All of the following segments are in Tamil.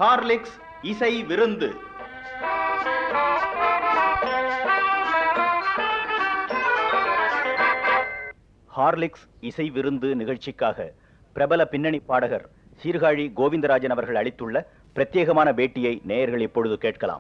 ஹார்லிக்ஸ் இசை விருந்து ஹார்லிக்ஸ் இசை விருந்து நிகழ்ச்சிக்காக பிரபல பின்னணி பாடகர் சீர்காழி கோவிந்தராஜன் அவர்கள் அளித்துள்ள பிரத்யேகமான பேட்டியை நேயர்கள் இப்பொழுது கேட்கலாம்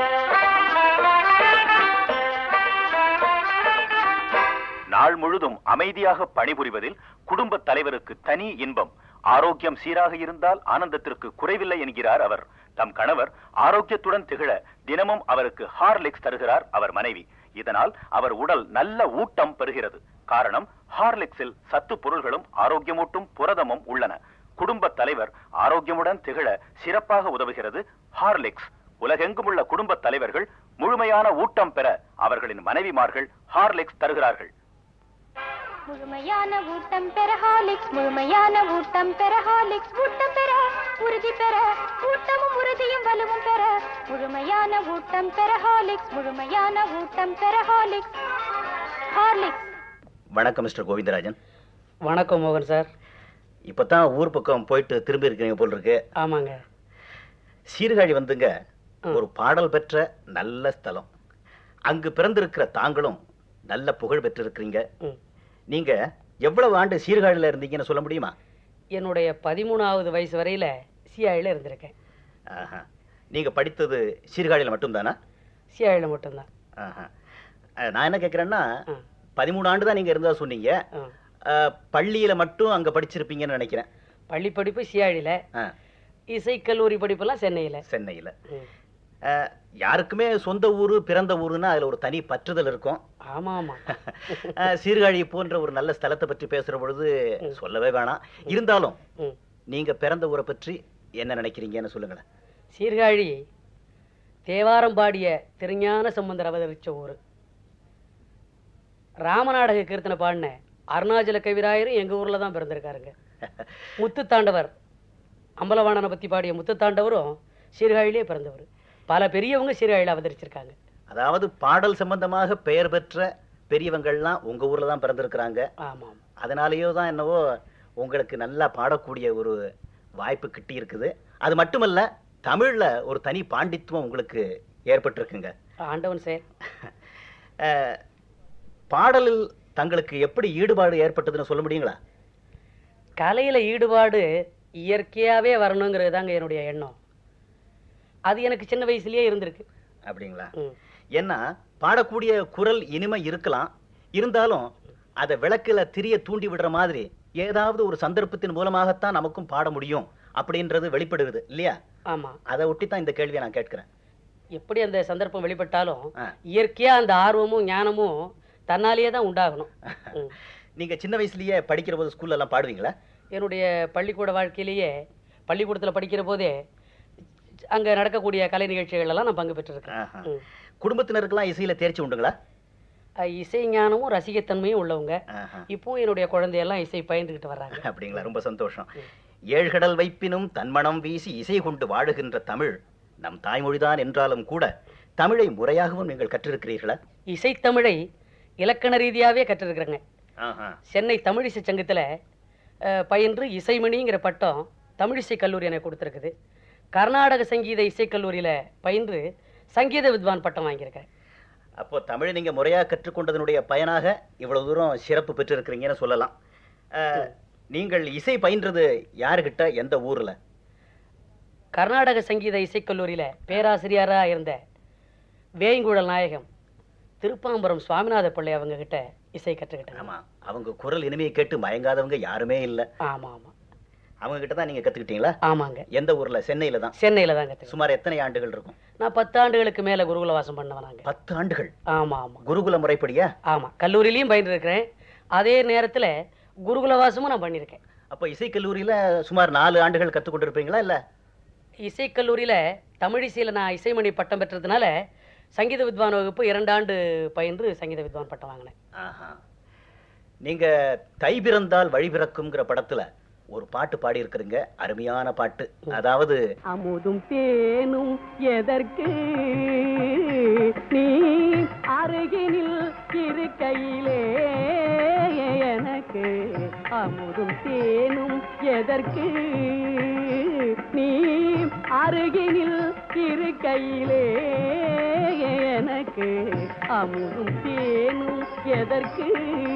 நாள் முழுதும் அமைதியாக பணிபுரிவதில் குடும்ப தலைவருக்கு தனி இன்பம் ஆரோக்கியம் சீராக இருந்தால் ஆனந்தத்திற்கு குறைவில்லை என்கிறார் அவர் தம் கணவர் ஆரோக்கியத்துடன் திகழ தினமும் அவருக்கு ஹார்லிக்ஸ் தருகிறார் அவர் மனைவி இதனால் அவர் உடல் நல்ல ஊட்டம் பெறுகிறது காரணம் ஹார்லிக்ஸில் சத்து பொருள்களும் ஆரோக்கியமூட்டும் புரதமும் உள்ளன குடும்ப தலைவர் ஆரோக்கியமுடன் திகழ சிறப்பாக உதவுகிறது ஹார்லிக்ஸ் உலகெங்கும் உள்ள குடும்ப தலைவர்கள் முழுமையான ஊட்டம் பெற அவர்களின் மனைவிமார்கள் ஹார்லிக்ஸ் தருகிறார்கள் முழுமையான ஊட்டம் பெற ஹாலிக்ஸ் முழுமையான ஊட்டம் பெற ஹாலிக்ஸ் ஊட்டம் பெற உறுதி பெற ஊட்டமும் உறுதியும் வலுவும் பெற முழுமையான ஊட்டம் பெற ஹாலிக்ஸ் முழுமையான ஊட்டம் பெற ஹாலிக்ஸ் ஹார்லிக்ஸ் வணக்கம் மிஸ்டர் கோவிந்தராஜன் வணக்கம் மோகன் சார் இப்பதான் ஊர் பக்கம் போயிட்டு திரும்பி இருக்கிறீங்க போல் இருக்கு ஆமாங்க சீர்காழி வந்துங்க ம். ஒரு பாடல் பெற்ற நல்ல ஸ்தலம் அங்கு பிறந்திருக்கிற தாங்களும் நல்ல புகழ் பெற்றிருக்கிறீங்க ம். நீங்க எவ்வளவு ஆண்டு சீர்காழியில இருந்தீங்கன்னு சொல்ல முடியுமா என்னுடைய பதிமூணாவது வயசு வரையில சிஐயில் இருந்திருக்கேன் ஆஹா. நீங்க படித்தது சீர்காழியில மட்டும்தானா சிஐயில் மட்டும்தான் ஆஹா. அஹ், நான் என்ன கேட்குறேன்னா ஆ. பதிமூணு ஆண்டு தான் நீங்க இருந்தா சொன்னீங்க ஆ. அஹ், பள்ளியில மட்டும் அங்க படிச்சிருப்பீங்கன்னு நினைக்கிறேன் பள்ளி படிப்பு சிஐயில் ஆ, இசைக்கல்லூரி படிப்பெல்லாம் சென்னையில் சென்னையில அஹ், யாருக்குமே சொந்த ஊரு பிறந்த ஊருன்னா அதுல ஒரு தனி பற்றுதல் இருக்கும் ஆமாம் ஆமாம் அஹ், சீர்காழி போன்ற ஒரு நல்ல ஸ்தலத்தை பற்றி பேசுற பொழுது சொல்லவே வேணாம் இருந்தாலும் ம் நீங்க பிறந்த ஊரை பற்றி என்ன நினைக்கிறீங்கன்னு சொல்லுங்களேன் சீர்காழி தேவாரம் பாடிய திருஞான சம்பந்தர் அவதரிச்ச ஊர் ராமநாடக கீர்த்தனை பாடின அருணாச்சல கவிராயரும் எங்கள் ஊரில் தான் பிறந்திருக்காருங்க முத்துத்தாண்டவர் அம்பலவாணனை பற்றி பாடிய முத்துத்தாண்டவரும் சீர்காழியிலே பிறந்தவர் பல பெரியவங்க சீர்காழியில் அவதரிச்சிருக்காங்க அதாவது பாடல் சம்பந்தமாக பெயர் பெற்ற பெரியவங்கள்லாம் உங்க ஊர்ல தான் பிறந்திருக்கிறாங்க ஆமாம் அதனாலேயோ தான் என்னவோ உங்களுக்கு நல்லா பாடக்கூடிய ஒரு வாய்ப்பு கிட்டி இருக்குது அது மட்டுமல்ல தமிழ்ல ஒரு தனி பாண்டித்துவம் உங்களுக்கு ஏற்பட்டிருக்குங்க ஆண்டவன் சார் அஹ், பாடலில் தங்களுக்கு எப்படி ஈடுபாடு ஏற்பட்டதுன்னு சொல்ல முடியுங்களா கலையில் ஈடுபாடு இயற்கையாகவே வரணுங்கிறது தாங்க என்னுடைய எண்ணம் அது எனக்கு சின்ன வயசுலயே இருந்திருக்கு அப்படிங்களா ம் ஏன்னா பாடக்கூடிய குரல் இனிமை இருக்கலாம் இருந்தாலும் அதை விளக்குல திரிய தூண்டி விடுற மாதிரி ஏதாவது ஒரு சந்தர்ப்பத்தின் மூலமாகத்தான் நமக்கும் பாட முடியும் அப்படின்றது வெளிப்படுகிறது இல்லையா ஆமாம் அதை ஒட்டி தான் இந்த கேள்வியை நான் கேட்கிறேன் எப்படி அந்த சந்தர்ப்பம் வெளிப்பட்டாலும் ஆ. இயற்கையா அந்த ஆர்வமும் ஞானமும் தன்னாலேயே தான் உண்டாகணும் ம். நீங்க சின்ன வயசுலயே படிக்கிற போது ஸ்கூல்ல எல்லாம் பாடுவீங்களா என்னுடைய பள்ளிக்கூட வாழ்க்கையிலேயே பள்ளிக்கூடத்தில் படிக்கிற போதே அங்க நடக்கக்கூடிய கலை நிகழ்ச்சிகள் எல்லாம் நான் பங்கு பெற்றிருக்கேன் ஆஹா. ம். குடும்பத்தினருக்கெல்லாம் இசையில தேர்ச்சி உண்டுங்களா அஹ், இசை ஞானமும் ரசிகத்தன்மையும் உள்ளவங்க ஆஹா. இப்பவும் என்னுடைய குழந்தையெல்லாம் இசை பயின்றுகிட்டு வர்றாங்க அப்படிங்களா ரொம்ப சந்தோஷம் ஏழ்கடல் வைப்பினும் தன்மணம் வீசி இசை கொண்டு வாழுகின்ற தமிழ் நம் தாய்மொழிதான் என்றாலும் கூட தமிழை முறையாகவும் நீங்கள் கற்றிருக்கிறீர்களா இசைத்தமிழை இலக்கண ரீதியாகவே கற்றிருக்கிறேங்க ஆஹா. சென்னை தமிழிசை சங்கத்தில் பயின்று இசைமணிங்கிற பட்டம் தமிழிசை கல்லூரி எனக்கு கொடுத்துருக்குது கர்நாடக சங்கீத இசைக்கல்லூரியில் பயின்று சங்கீத வித்வான் பட்டம் வாங்கியிருக்கேன் அப்போ தமிழை நீங்க முறையா கற்றுக்கொண்டதனுடைய பயனாக இவ்வளவு தூரம் சிறப்பு பெற்றிருக்கிறீங்கன்னு சொல்லலாம் அஹ், நீங்கள் இசை பயின்றது யாருகிட்ட எந்த ஊர்ல கர்நாடக சங்கீத இசைக்கல்லூரியில் பேராசிரியராக இருந்த வேங்குழல் நாயகம் திருப்பாம்பரம் சுவாமிநாத பிள்ளை அவங்க கிட்ட இசை கற்றுக்கிட்டேன் ஆமா அவங்க குரல் இனிமையை கேட்டு மயங்காதவங்க யாருமே இல்ல ஆமாம் ஆமாம் அவங்க கிட்ட தான் நீங்க கத்துக்கிட்டீங்களா ஆமாங்க எந்த ஊர்ல சென்னையில தான் சென்னையில் தான் கற்றுக்கிட்டேன் சுமார் எத்தனை ஆண்டுகள் இருக்கும் நான் பத்து ஆண்டுகளுக்கு மேலே குருகுல வாசம் பண்ணவன் நாங்கள் பத்து ஆண்டுகள் ஆமாம் ஆமாம் குருகுல முறைப்படியா ஆமாம் கல்லூரியிலையும் பயின்றிருக்கிறேன் அதே நேரத்தில் குருகுல வாசமும் நான் பண்ணியிருக்கேன் அப்போ இசைக்கல்லூரியில சுமார் நாலு ஆண்டுகள் கத்துக்கொண்டிருப்பீங்களா இல்ல இசைக்கல்லூரியில் தமிழிசையில் நான் இசைமணி பட்டம் பெற்றதுனால சங்கீத வித்வான் வகுப்பு இரண்டு ஆண்டு பயின்று சங்கீத வித்வான் பட்டம் வாங்கினேன் ஆஹா. நீங்க தை பிறந்தால் வழி பிறக்கும்ங்கிற படத்துல ஒரு பாட்டு பாடி இருக்கிறீங்க அருமையான பாட்டு அதாவது அமுதும் தேனும் எதற்கு நீ அருகினில் இருக்கையிலே எனக்கு அமுதும் தேனும் எதற்கு நீ அருகினில் இருக்கையிலே எனக்கு அமுதும் தேனும் எதற்கு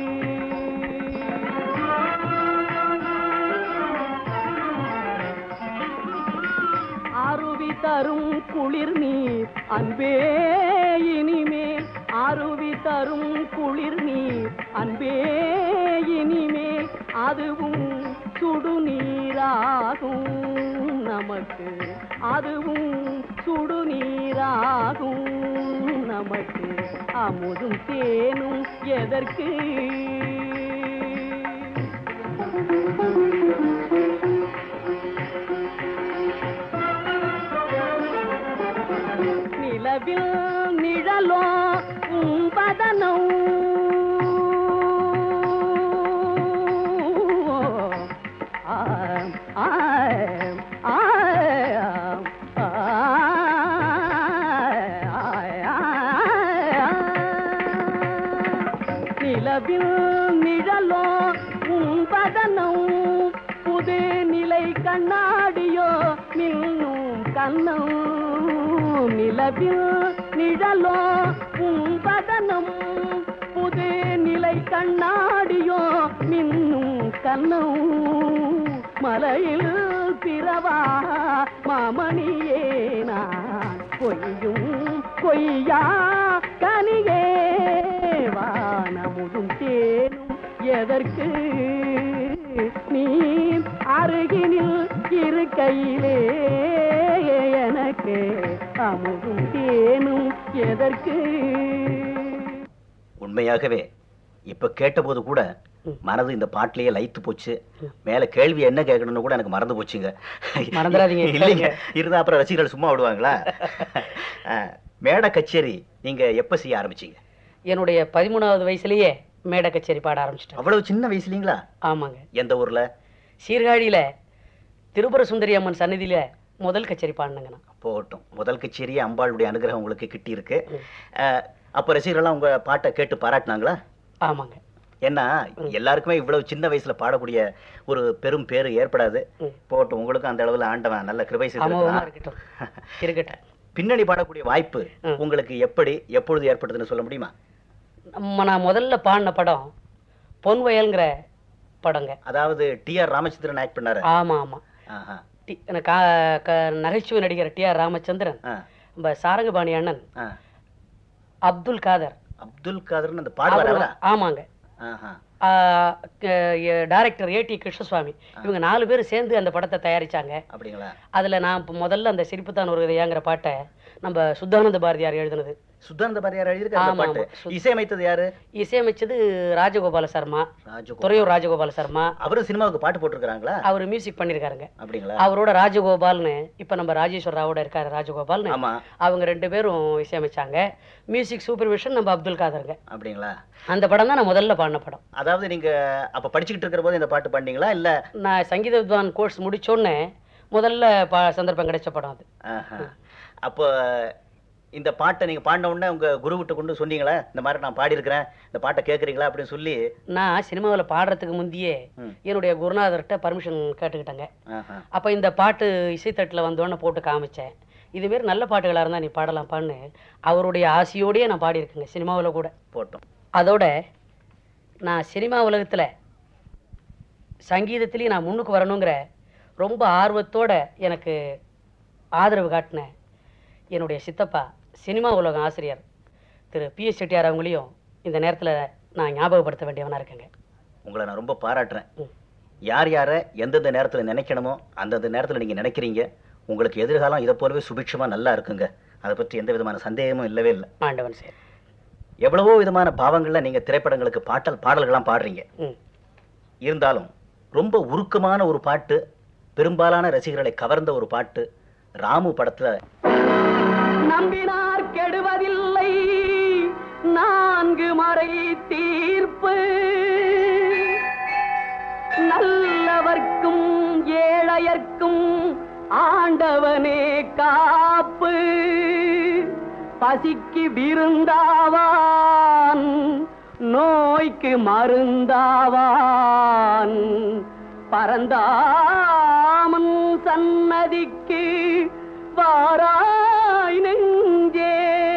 அருவி தரும் குளிர் நீர் அன்பே இனிமேல் அருவி தரும் குளிர் நீர் அன்பே இனிமேல் அதுவும் சுடுநீராகும் நமக்கு அதுவும் சுடுநீராகும் நமக்கு அமுதும் தேனும் எதற்கு நிலவில் நிழலோ உம்பதனம் ஆம், ஆம், ஆம், நிலவில் நிழலோ உம்பதனம் புது நிலை கண்ணாடியோ மின்னும் கண்ணம் நிலவில் நிழலோ உம்பதனம் புது நிலை கண்ணாடியோ மின்னும் கண்ணம் மலையில் பிறவா மாமணியே நான் பொய்யும் பொய்யா கனியே வானமுதும் தேனும் எதற்கு நீ அருகினில் இருக்கையிலே எனக்கு அமுதும் தேனும் எதற்கு உண்மையாகவே இப்ப கேட்டபோது கூட மனது இந்த பாட்டிலேயே லயித்து போச்சு மேல கேள்வி என்ன கேட்கணும்னு கூட எனக்கு மறந்து போச்சுங்க மறந்துடாதீங்க. இல்லைங்க இருந்தா அப்புறம் ரசிகர்கள் சும்மா விடுவாங்களா அஹ், மேடை கச்சேரி நீங்க எப்ப செய்ய ஆரம்பிச்சீங்க என்னுடைய பதிமூணாவது வயசுலயே மேடை கச்சேரி பாட ஆரம்பிச்சிட்டேன் அவ்வளவு சின்ன வயசுலீங்களா ஆமாங்க எந்த ஊர்ல சீர்காழியில திருபுர சுந்தரி அம்மன் சன்னதியில முதல் கச்சேரி பாடினேங்க நான் போகட்டும் முதல் கச்சேரியே அம்பாளுடைய அனுகிரகம் உங்களுக்கு கிட்டி இருக்கு அஹ், அப்ப ரசிகர்கள்லாம் உங்க பாட்டை கேட்டு பாராட்டினாங்களா ஆமாங்க ஏன்னா எல்லாருக்குமே இவ்வளவு சின்ன வயசுல பாடக்கூடிய ஒரு பெரும் பேரு ஏற்படாது ம். போகட்டும் உங்களுக்கும் அந்த அளவுல ஆண்டவன் நல்ல கிருபை அமோகமா செய்திருக்கிறான் இருக்கட்டும் இருக்கட்டும் பின்னணி பாடக்கூடிய வாய்ப்பு ம். உங்களுக்கு எப்படி எப்பொழுது ஏற்பட்டதுன்னு சொல்ல முடியுமா நம்ம நான் முதல்ல பாடின படம் பொன்வயல்ங்கிற படங்க அதாவது டி ஆர் ராமச்சந்திரன் ஆக்ட் பண்ணாரு ஆமா ஆமா ஆஹா. டி- எனக்கு கா- க- நகைச்சுவை நடிகர் டி ஆர் ராமச்சந்திரன் ஆ, நம்ம சாரங்கபாணி அண்ணன் ஆ. அப்துல் காதர் அப்துல் காதர்னு அந்த பாடுவார் அவரு- ஆமாங்க ஆஹா டைரக்டர் ஏடி கிருஷ்ணசுவாமி இவங்க நாலு பேர் சேர்ந்து அந்த படத்தை தயாரிச்சாங்க அப்படிங்களா அதுல நான் இப்ப முதல்ல அந்த சிரிப்புத்தான் ஒரு விதையாங்கிற பாட்டை நம்ம சுத்தானந்த பாரதியார் எழுதினது சுத்தானந்த பாரதியார் எழுதியிருக்க அந்த ஆமா, பாட்டு ஆமா. சு- இசையமைத்தது யாரு இசையமைச்சது ராஜகோபால சர்மா ராஜகோபால் துறையூர் ராஜகோபால சர்மா அவரும் சினிமாவுக்கு பாட்டு போட்டிருக்கிறாங்களா அவர் மியூசிக் பண்ணிருக்காருங்க அப்படிங்களா அவரோட ராஜகோபால்னு இப்ப நம்ம ராஜேஸ்வர் ராவோட இருக்காரு ராஜகோபால்னு ஆமா அவங்க ரெண்டு பேரும் இசையமைச்சாங்க மியூசிக் சூப்பர்விஷன் நம்ம அப்துல் காதருங்க அப்படிங்களா அந்த படம் தான் நான் முதல்ல பாடின படம் அதாவது நீங்க அப்ப படிச்சுக்கிட்டு இருக்கிற போது இந்த பாட்டு பண்ணீங்களா இல்ல நான் சங்கீத வித்வான் கோர்ஸ் முடிச்சோடனே முதல்ல பா சந்தர்ப்பம் கிடைச்ச படம் அது ஆஹா. அப்போ இந்த பாட்டை நீங்க பாடின உடனே உங்க குருவிட்ட கொண்டு சொன்னீங்களா இந்த மாதிரி நான் பாடியிருக்கிறேன் இந்த பாட்டை கேட்குறீங்களா அப்படின்னு சொல்லி நான் சினிமாவில் பாடுறதுக்கு முந்தையே ம். என்னுடைய குருநாதர்கிட்ட பர்மிஷன் கேட்டுக்கிட்டேங்க ஆஹா. அப்போ இந்த பாட்டு இசைத்தட்டில் வந்தோடனே போட்டு காமிச்சேன் இதுமாரி நல்ல பாட்டுகளாக இருந்தால் நீ பாடலாம்ப்பான்னு அவருடைய ஆசையோடயே நான் பாடியிருக்கேங்க சினிமாவில் கூட போட்டோம் அதோட நான் சினிமா உலகத்தில் சங்கீதத்திலேயே நான் முன்னுக்கு வரணுங்கிற ரொம்ப ஆர்வத்தோட எனக்கு ஆதரவு காட்டின என்னுடைய சித்தப்பா சினிமா உலகம் ஆசிரியர் திரு பி எஸ் செட்டியார் அவங்களையும் இந்த நேரத்தில் நான் ஞாபகப்படுத்த வேண்டியவனா இருக்கேங்க உங்களை நான் ரொம்ப பாராட்டுறேன் ம். யார் யாரை எந்தெந்த நேரத்துல நினைக்கணுமோ அந்தந்த நேரத்துல நீங்க நினைக்கிறீங்க உங்களுக்கு எதிர்காலம் இதை போலவே சுபிட்சமா நல்லா இருக்குங்க அதை பற்றி எந்த விதமான சந்தேகமும் இல்லவே இல்லை ஆண்டவன் சார் எவ்வளவோ விதமான பாவங்கள்ல நீங்க திரைப்படங்களுக்கு பாட்டல் பாடல்கள்லாம் பாடுறீங்க ம் இருந்தாலும் ரொம்ப உருக்கமான ஒரு பாட்டு பெரும்பாலான ரசிகர்களை கவர்ந்த ஒரு பாட்டு ராமு படத்துல நம்பினார் கெடுவதில்லை நான்கு மறை தீர்ப்பு நல்லவர்க்கும் ஏழையர்க்கும் ஆண்டவனே காப்பு பசிக்கு விருந்தாவான் நோய்க்கு மருந்தாவான் பரந்தாமன் சன்னதிக்கு பாராய் நெஞ்சே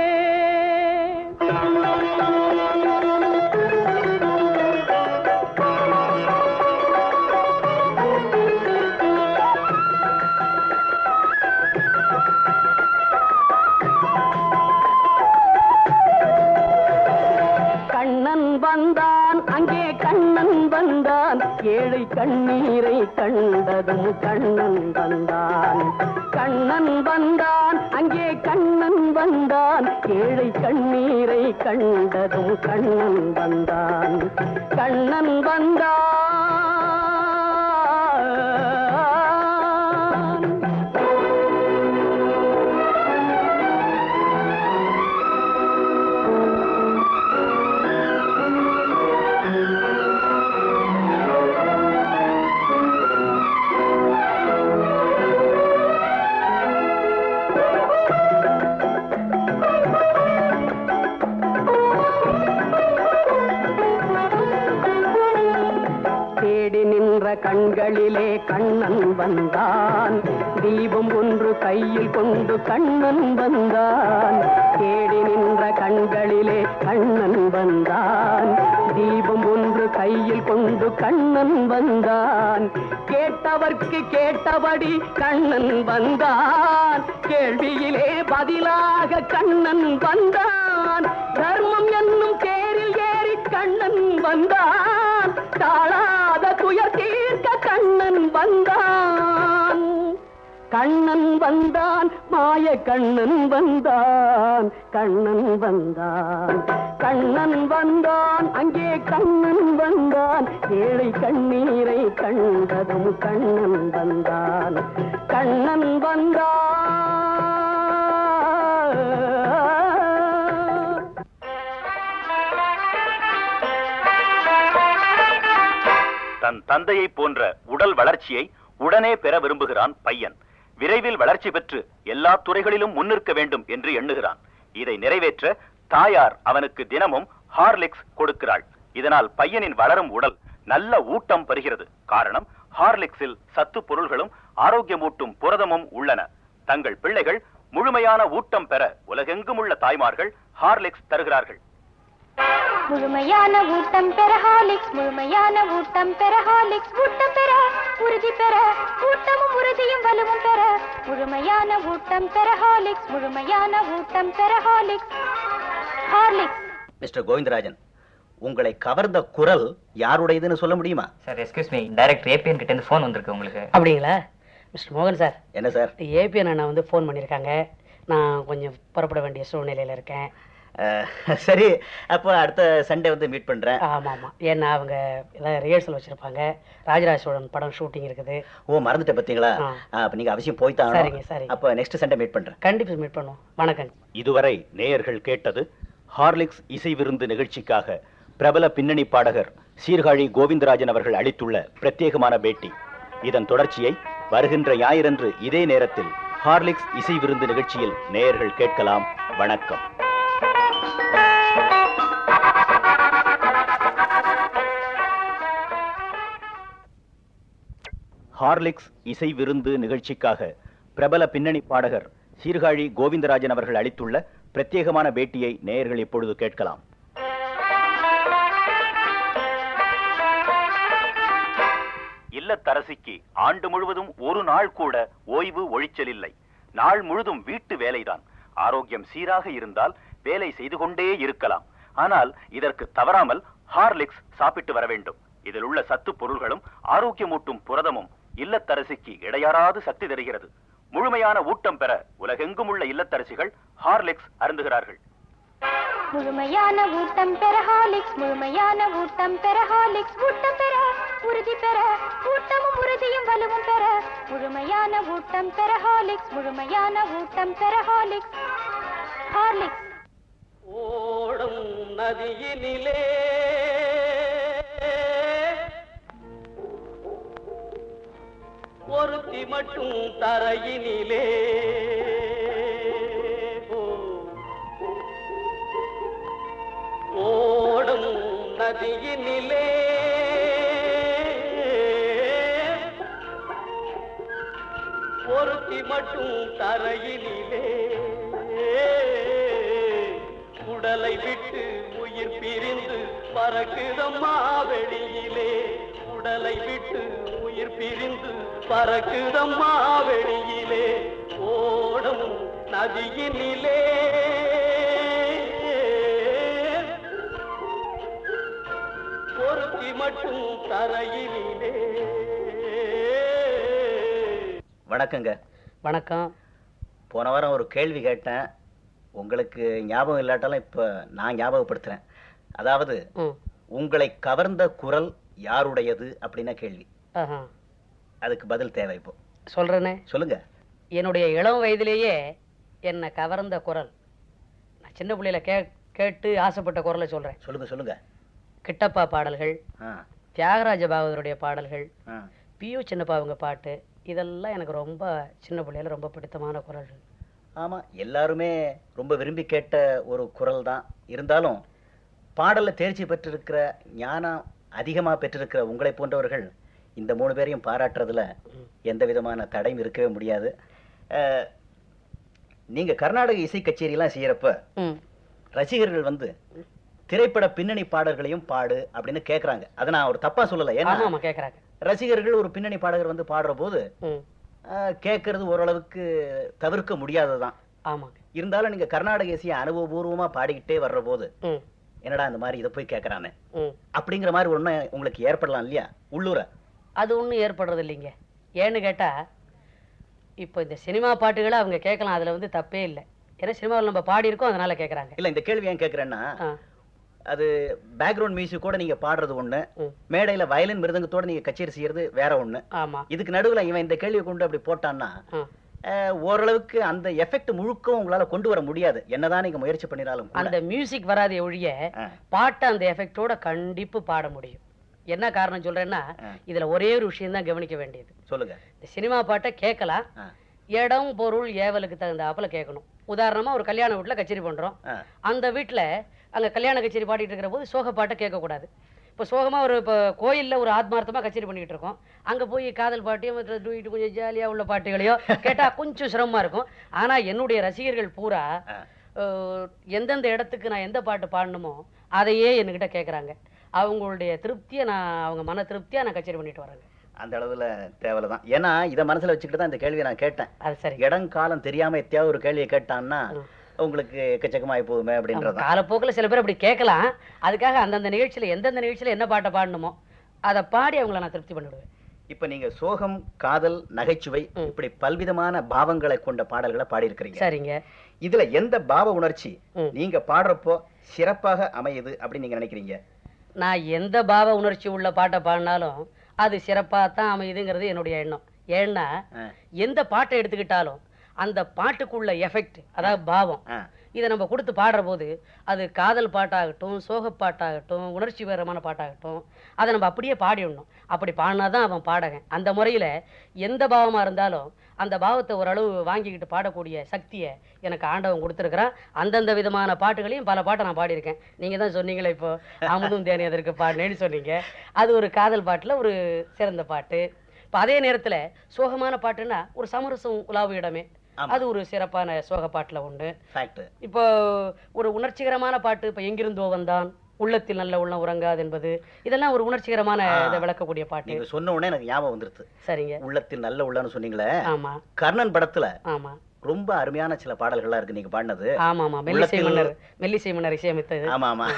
கண்ணன் வந்தான் அங்கே கண்ணன் வந்தான் ஏழை கண்ணீரை கண்டதும் கண்ணன் வந்தான் கண்ணன் வந்தான் அங்கே கண்ணன் வந்தான் ஏழை கண்ணீரை கண்டதும் கண்ணன் வந்தான் கண்ணன் வந்தான் தேடி நின்ற கண்களிலே கண்ணன் வந்தான் தீபம் ஒன்று கையில் கொண்டு கண்ணன் வந்தான் தேடி நின்ற கண்களிலே கண்ணன் வந்தான் தீபம் ஒன்று கையில் கொண்டு கண்ணன் வந்தான் கேட்டவர்க்கு கேட்டபடி கண்ணன் வந்தான் கேள்வியிலே பதிலாக கண்ணன் வந்தான் தர்மம் என்னும் தேரில் ஏறி கண்ணன் வந்தான் தாழாத துயர் தீர்க்க கண்ணன் வந்தான் கண்ணன் வந்தான் மாய கண்ணன் வந்தான் கண்ணன் வந்தான் கண்ணன் வந்தான் அங்கே கண்ணன் வந்தான் ஏழை கண்ணீரை கண்டதும் கண்ணன் வந்தான் கண்ணன் வந்தான் தன் தந்தையை போன்ற உடல் வளர்ச்சியை உடனே பெற விரும்புகிறான் பையன் விரைவில் வளர்ச்சி பெற்று எல்லா துறைகளிலும் முன்னிற்க வேண்டும் என்று எண்ணுகிறான் இதை நிறைவேற்ற தாயார் அவனுக்கு தினமும் ஹார்லிக்ஸ் கொடுக்கிறாள் இதனால் பையனின் வளரும் உடல் நல்ல ஊட்டம் பெறுகிறது காரணம் ஹார்லிக்ஸில் சத்து பொருள்களும் ஆரோக்கியமூட்டும் புரதமும் உள்ளன தங்கள் பிள்ளைகள் முழுமையான ஊட்டம் பெற உலகெங்கும் உள்ள தாய்மார்கள் ஹார்லிக்ஸ் தருகிறார்கள் முழுமையான ஊட்டம் பெற ஹாலிக்ஸ் முழுமையான ஊட்டம் பெற ஹாலிக்ஸ் ஊட்டம் பெற உறுதி பெற ஊட்டமும் உறுதியும் வலுவும் பெற முழுமையான ஊட்டம் பெற ஹாலிக்ஸ் முழுமையான ஊட்டம் பெற ஹாலிக்ஸ் ஹார்லிக்ஸ் மிஸ்டர் கோவிந்தராஜன் உங்களை கவர்ந்த குரல் யாருடையதுன்னு சொல்ல முடியுமா sir excuse me director ABN கிட்ட இருந்து ஃபோன் வந்திருக்கு உங்களுக்கு அப்படிங்களா மிஸ்டர் மோகன் சார் என்ன சார் ஏபிஎன் அண்ணா வந்து ஃபோன் பண்ணியிருக்காங்க நான் கொஞ்சம் புறப்பட வேண்டிய சூழ்நிலையில் இருக்கேன் அஹ், சரி அப்போ அடுத்த சண்டே வந்து மீட் பண்றேன் ஆமாம் ஆமாம் ஏன்னா அவங்க ஏதாவது ரிஹர்சல் வச்சுருப்பாங்க ராஜராஜ சோழன் படம் ஷூட்டிங் இருக்குது ஓ மறந்துட்டேன் பார்த்தீங்களா ஆ. அப்ப நீங்க அவசியம் போய் தான் சரிங்க, சரிங்க. அப்போ நெக்ஸ்ட் சண்டே மீட் பண்றேன் கண்டிப்பாக மீட் பண்ணுவோம் வணக்கங்க இதுவரை நேயர்கள் கேட்டது ஹார்லிக்ஸ் இசை விருந்து நிகழ்ச்சிக்காக பிரபல பின்னணி பாடகர் சீர்காழி கோவிந்தராஜன் அவர்கள் அளித்துள்ள பிரத்யேகமான பேட்டி இதன் தொடர்ச்சியை வருகின்ற ஞாயிறன்று இதே நேரத்தில் ஹார்லிக்ஸ் இசை விருந்து நிகழ்ச்சியில் நேயர்கள் கேட்கலாம் வணக்கம் ஹார்லிக்ஸ் இசை விருந்து நிகழ்ச்சிக்காக பிரபல பின்னணி பாடகர் சீர்காழி கோவிந்தராஜன் அவர்கள் அளித்துள்ள பிரத்யேகமான பேட்டியை நேயர்கள் இப்பொழுது கேட்கலாம் இல்லத்தரசிக்கு ஆண்டு முழுவதும் ஒரு நாள் கூட ஓய்வு ஒழிச்சல் இல்லை நாள் முழுதும் வீட்டு வேலைதான் ஆரோக்கியம் சீராக இருந்தால் வேலை செய்து கொண்டே இருக்கலாம் ஆனால் இதற்கு தவறாமல் ஹார்லிக்ஸ் சாப்பிட்டு வர வேண்டும் இதில் உள்ள சத்து பொருள்களும் ஆரோக்கியமூட்டும் புரதமும் இல்லத்தரசிக்கு இடையறாது சக்தி தருகிறது முழுமையான ஊட்டம் பெற உலகெங்கும் உள்ள இல்லத்தரசிகள் ஹார்லிக்ஸ் அருந்துகிறார்கள் முழுமையான ஊட்டம் பெற ஹாலிக்ஸ் முழுமையான ஊட்டம் பெற ஹாலிக்ஸ் ஊட்டம் பெற உறுதி பெற ஊட்டமும் உறுதியும் வலுவும் பெற முழுமையான ஊட்டம் பெற ஹாலிக்ஸ் முழுமையான ஊட்டம் பெற ஹாலிக்ஸ் ஹார்லிக்ஸ் ஓடும் நதியினிலே ஒருத்தி மட்டும் தரையினிலே ஓ. ஓடும் நதியினிலே ஒருத்தி ஒருத்தி மட்டும் தரையினிலே உடலை விட்டு உயிர் பிரிந்து பறக்குதம்மா வெளியிலே உடலை விட்டு உயிர் பிரிந்து பறக்குதம்மா வெளியிலே ஓடும் நதியினிலே ஒருத்தி மட்டும் தரையினிலே வணக்கங்க வணக்கம் போன வாரம் ஒரு கேள்வி கேட்டேன் உங்களுக்கு ஞாபகம் இல்லாட்டாலும் இப்போ நான் ஞாபகப்படுத்துறேன் அதாவது ம் உங்களை கவர்ந்த குரல் யாருடையது அப்படின்னா கேள்வி ஆஹா அதுக்கு பதில் தேவை இப்போ சொல்கிறேனே சொல்லுங்க என்னுடைய இளம் வயதிலேயே என்னை கவர்ந்த குரல் நான் சின்ன பிள்ளையில கே கேட்டு ஆசைப்பட்ட குரலை சொல்கிறேன் சொல்லுங்க சொல்லுங்க கிட்டப்பா பாடல்கள் ஆ தியாகராஜ பாகவதருடைய பாடல்கள் ஆ பியு சின்னப்பாவுங்க பாட்டு இதெல்லாம் எனக்கு ரொம்ப சின்ன பிள்ளையில ரொம்ப பிடித்தமான குரல்கள் ஆமா எல்லாருமே ரொம்ப விரும்பி கேட்ட ஒரு குரல் தான் இருந்தாலும் பாடல்ல தேர்ச்சி பெற்றிருக்கிற ஞானம் அதிகமா பெற்றிருக்கிற உங்களை போன்றவர்கள் இந்த மூணு பேரையும் பாராட்டுறதுல எந்த விதமான தடையும் இருக்கவே முடியாது அஹ், நீங்க கர்நாடக இசை கச்சேரியெல்லாம் செய்யறப்ப ம் ரசிகர்கள் வந்து திரைப்பட பின்னணி பாடல்களையும் பாடு அப்படின்னு கேக்குறாங்க அதை நான் ஒரு தப்பா சொல்லல ஏன்னா ஆமாம் ஆமாம் கேட்குறாங்க ரசிகர்கள் ஒரு பின்னணி பாடகர் வந்து பாடுற போது ம் அஹ், கேட்கறது ஓரளவுக்கு தவிர்க்க முடியாததுதான் ஆமாங்க இருந்தாலும் நீங்க கர்நாடக இசையை அனுபவபூர்வமா பாடிக்கிட்டே வர்ற போது ம் என்னடா இந்த மாதிரி இதை போய் கேட்கறானே ம் அப்படிங்கிற மாதிரி ஒண்ணு உங்களுக்கு ஏற்படலாம் இல்லையா உள்ளூர அது ஒன்றும் ஏற்படுறது இல்லைங்க ஏன்னு கேட்டால் இப்போ இந்த சினிமா பாட்டுகளை அவங்க கேட்கலாம் அதில் வந்து தப்பே இல்லை ஏன்னா சினிமாவில் நம்ம பாடியிருக்கோம் அதனால கேட்குறாங்க இல்ல இந்த கேள்வி ஏன் கேட்கறேன்னா ஆ அது பேக்ரவுண்ட் மியூசிக் கூட நீங்க பாடுறது ஒண்ணு ம். மேடையில வயலின் மிருதங்கத்தோட நீங்க கச்சேரி செய்யறது வேற ஒண்ணு ஆமாம் இதுக்கு நடுவுல இவன் இந்த கேள்வியை கொண்டு அப்படி போட்டான்னா ஆ அஹ், ஓரளவுக்கு அந்த எஃபெக்ட் முழுக்கவும் உங்களால கொண்டு வர முடியாது என்னதான் நீங்க முயற்சி பண்ணினாலும் கூட. அந்த மியூசிக் வராதே ஒழிய ஆ. பாட்டை அந்த எஃபெக்டோட கண்டிப்பு பாட முடியும் என்ன காரணம் சொல்றேன்னா ஆ. இதுல ஒரே ஒரு விஷயம் தான் கவனிக்க வேண்டியது சொல்லுங்க இந்த சினிமா பாட்டை கேட்கலாம் ஆ. இடம் பொருள் ஏவலுக்கு தகுந்தாப்புல கேட்கணும் உதாரணமா ஒரு கல்யாண வீட்டுல கச்சேரி பண்றோம் ஆ. அந்த வீட்டுல அங்க கல்யாண கச்சேரி பாடிட்டு இருக்கிற போது சோக பாட்டை கேட்கக்கூடாது இப்போ சோகமா ஒரு இப்போ கோயில்ல ஒரு ஆத்மார்த்தமா கச்சேரி பண்ணிட்டு இருக்கோம் அங்க போய் காதல் பாட்டையோ மற்ற டூயிட்டு கொஞ்சம் ஜாலியா உள்ள பாட்டுகளையோ கேட்டா கொஞ்சம் சிரமமா இருக்கும் ஆனா என்னுடைய ரசிகர்கள் பூரா ஆ. அஹ், எந்தெந்த இடத்துக்கு நான் எந்த பாட்டு பாடணுமோ அதையே என்கிட்ட கேட்குறாங்க அவங்களுடைய திருப்தியை நான் அவங்க மன திருப்தியா நான் கச்சேரி பண்ணிட்டு வரேங்க அந்த அளவுல தேவைதான் ஏன்னா இதை மனசுல வச்சுக்கிட்டு தான் இந்த கேள்வியை நான் கேட்டேன் அது சரி இடம் காலம் தெரியாம எத்தையாவது ஒரு கேள்வியை கேட்டான்னா உங்களுக்கு எக்கச்சக்கமாயி போகுமே அப்படின்றதான் காலப்போக்கில் சில பேர் அப்படி கேட்கலாம் அதுக்காக அந்தந்த நிகழ்ச்சியில எந்தெந்த நிகழ்ச்சியில என்ன பாட்டை பாடணுமோ அதை பாடி அவங்கள நான் திருப்தி பண்ணிவிடுவேன் இப்ப நீங்க சோகம் காதல் நகைச்சுவை ம். இப்படி பல்விதமான பாவங்களை கொண்ட பாடல்களை பாடியிருக்கிறீங்க சரிங்க இதுல எந்த பாவ உணர்ச்சி ம். நீங்க பாடுறப்போ சிறப்பாக அமையுது அப்படின்னு நீங்க நினைக்கிறீங்க நான் எந்த பாவ உணர்ச்சி உள்ள பாட்டை பாடினாலும் அது சிறப்பாக தான் அமையுதுங்கிறது என்னுடைய எண்ணம் ஏன்னா ஆ. எந்த பாட்டை எடுத்துக்கிட்டாலும் அந்த பாட்டுக்குள்ள எஃபெக்ட் அதாவது பாவம் ஆ. இதை நம்ம கொடுத்து பாடுற போது அது காதல் பாட்டாகட்டும் சோக பாட்டாகட்டும் உணர்ச்சிகரமான பாட்டாகட்டும் அதை நம்ம அப்படியே பாடிடணும் அப்படி பாடினா தான் அவன் பாடகன் அந்த முறையில் எந்த பாவமாக இருந்தாலும் அந்த பாவத்தை ஓரளவு வாங்கிக்கிட்டு பாடக்கூடிய சக்தியை எனக்கு ஆண்டவன் கொடுத்துருக்குறான் அந்தந்த விதமான பாட்டுகளையும் பல பாட்டை நான் பாடியிருக்கேன் நீங்கள் தான் சொன்னீங்களே இப்போ அமுதும் தேனி அதற்கு பாடினேன்னு சொன்னீங்க அது ஒரு காதல் பாட்டில் ஒரு சிறந்த பாட்டு இப்போ அதே நேரத்தில் சோகமான பாட்டுன்னா ஒரு சமரசம் உலாவு இடமே ஆமா. அது ஒரு சிறப்பான சோக பாட்டில் உண்டு ஃபேக்ட் இப்போ ஒரு உணர்ச்சிகரமான பாட்டு இப்போ எங்கிருந்தோ வந்தான் உள்ளத்தில் நல்ல உள்ளம் உறங்காது என்பது இதெல்லாம் ஒரு உணர்ச்சிகரமான ஆ. இதை விளக்கக்கூடிய பாட்டு நீங்க சொன்ன உடனே எனக்கு ஞாபகம் வந்துருது சரிங்க உள்ளத்தில் நல்ல உள்ளன்னு சொன்னீங்களே ஆமா கர்ணன் படத்துல ஆமா ரொம்ப அருமையான சில பாடல்கள்லாம் இருக்கு நீங்க பாடினது ஆமா ஆமா மெல்லிசை உள்ளத்தில்- மன்னர் மெல்லிசை மன்னர் இசையமைத்தது ஆமா ஆமா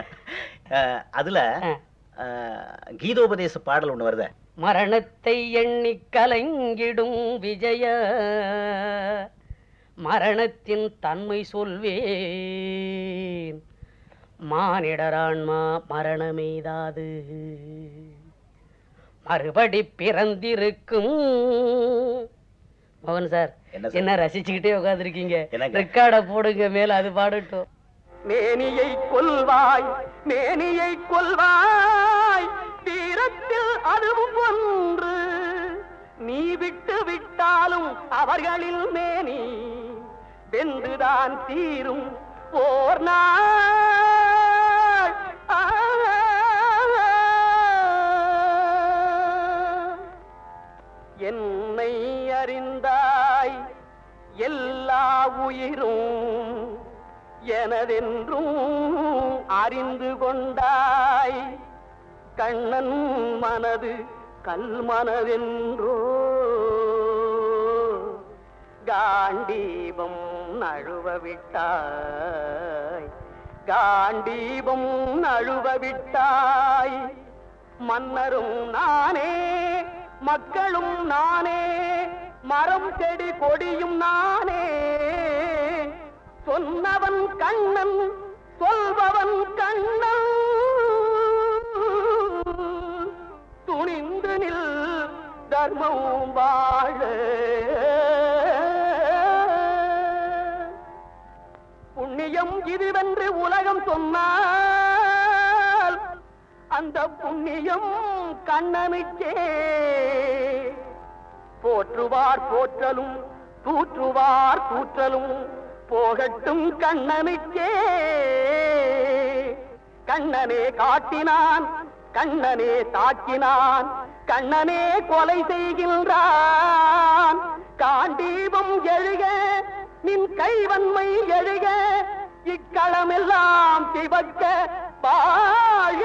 அஹ், அதுல ஆ. அஹ், கீதோபதேச பாடல் ஒண்ணு வருதே மரணத்தை எண்ணி கலங்கிடும் விஜய மரணத்தின் தன்மை சொல்வேன் மானிடரான்மா மரணமெய்தாது மறுபடி பிறந்திருக்கும் மோகன் சார் என்ன சார்? என்ன ரசிச்சுக்கிட்டே உட்காந்துருக்கீங்க என்னங்க? ரெக்கார்டை போடுங்க மேல அது பாடட்டும் மேனியை கொல்வாய் மேனியை கொல்வாய் தீரத்தில் அதுவும் ஒன்று நீ விட்டு விட்டாலும் அவர்களில் மேனி வென்றுதான் தீரும் ஓர் நாள் ஆ. என்னை அறிந்தாய் எனதென்றும் அறிந்து கொண்டாய் கண்ணன் மனது கல் மனதென்றோ காண்டீபம் நழுவ விட்டாய் காண்டீபம் நழுவ விட்டாய் மன்னரும் நானே மக்களும் நானே மரம் செடி கொடியும் நானே சொன்னவன் கண்ணன் சொல்பவன் கண்ணன் துணிந்து நில் தர்மம் வாழ புண்ணியம் இதுவென்று உலகம் சொன்னால் அந்த புண்ணியம் கண்ணனுக்கே போற்றுவார் போற்றலும் தூற்றுவார் தூற்றலும் போகட்டும் கண்ணனுக்கே கண்ணனே காட்டினான் கண்ணனே தாக்கினான் கண்ணனே கொலை செய்கின்றான் காண்டீபம் எழுக நின் கைவன்மை எழுக இக்களமெல்லாம் சிவக்க வாழ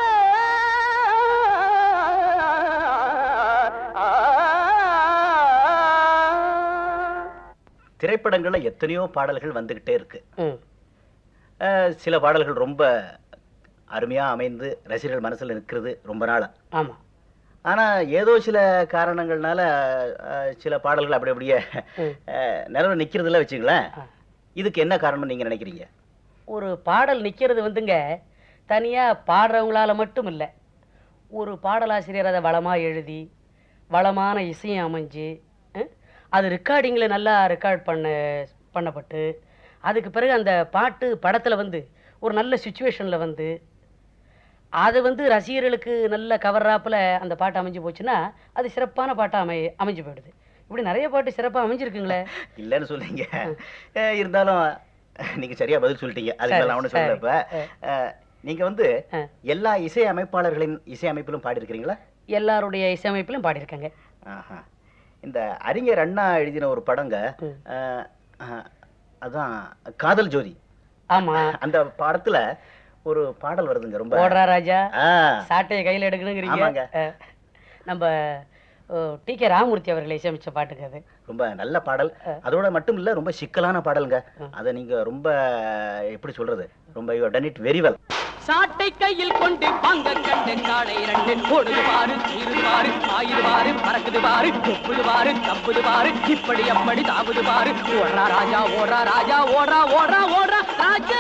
திரைப்படங்கள்ல எத்தனையோ பாடல்கள் வந்துகிட்டே இருக்கு ம் அஹ், சில பாடல்கள் ரொம்ப அருமையா அமைந்து ரசிகர்கள் மனசுல நிற்கிறது ரொம்ப நாளா ஆமா ஆனா ஏதோ சில காரணங்கள்னால அஹ், சில பாடல்கள் அப்படி அப்படியே ம். அஹ், நிலவு நிக்கிறதுல வச்சுங்களேன் ஆ. இதுக்கு என்ன காரணம் நீங்க நினைக்கிறீங்க ஒரு பாடல் நிற்கிறது வந்துங்க தனியாக பாடுறவங்களால மட்டும் இல்லை ஒரு பாடலாசிரியர் அதை வளமாக எழுதி வளமான இசையும் அமைஞ்சு அஹ், அது ரெக்கார்டிங்கில் நல்லா ரெக்கார்ட் பண்ண பண்ணப்பட்டு அதுக்கு பிறகு அந்த பாட்டு படத்தில் வந்து ஒரு நல்ல சுச்சுவேஷனில் வந்து அது வந்து ரசிகர்களுக்கு நல்ல கவர்றாப்பில் அந்த பாட்டு அமைஞ்சு போச்சுன்னா அது சிறப்பான பாட்டாக அமை அமைஞ்சு போயிடுது இப்படி நிறைய பாட்டு சிறப்பாக அமைஞ்சிருக்குங்களே இல்லைன்னு சொல்றீங்க அஹ், இருந்தாலும் நீங்க சரியா பதில் சொல்லிட்டீங்க அதுக்கு சரி, நான் ஒண்ணு சொல்லல இப்ப சரி. அஹ், நீங்க வந்து ஆ. எல்லா இசை அமைப்பாளர்களின் இசை அமைப்பிலும் பாடியிருக்கிறீங்களா எல்லாருடைய இசையமைப்பிலும் பாடியிருக்காங்க ஆஹா. இந்த அறிஞர் அண்ணா எழுதின ஒரு படங்க ம். அஹ், அஹ், அதான் காதல் ஜோதி ஆமா அந்த படத்துல ஒரு பாடல் வருதுங்க ரொம்ப ஓடுறா ராஜா ஆ, சாட்டையை கையில் எடுக்கணுங்கிறீங்க ஆமாங்க. அஹ், நம்ம டி கே ராமூர்த்தி அவர்கள் இசையமைச்ச பாட்டுங்க அது ரொம்ப நல்ல பாடல் அதோட மட்டும் இல்ல ரொம்ப சிக்கலான பாடல்ங்க அதை நீங்க ரொம்ப எப்படி சொல்றது ரொம்ப you done it very well சாட்டை கையில் கொண்டு பங்க கண்டு காடை இரண்டு ஓடுது பாரு சீருது பாரு ஆயுது பாரு பறக்குது பாரு ஒப்புது பாரு தப்புது பாரு இப்படி அப்படி தாவுது பாரு ஓடுறா ராஜா ஓடுறா ராஜா ஓடுறா ஓடுறா ஓடுறா ராஜா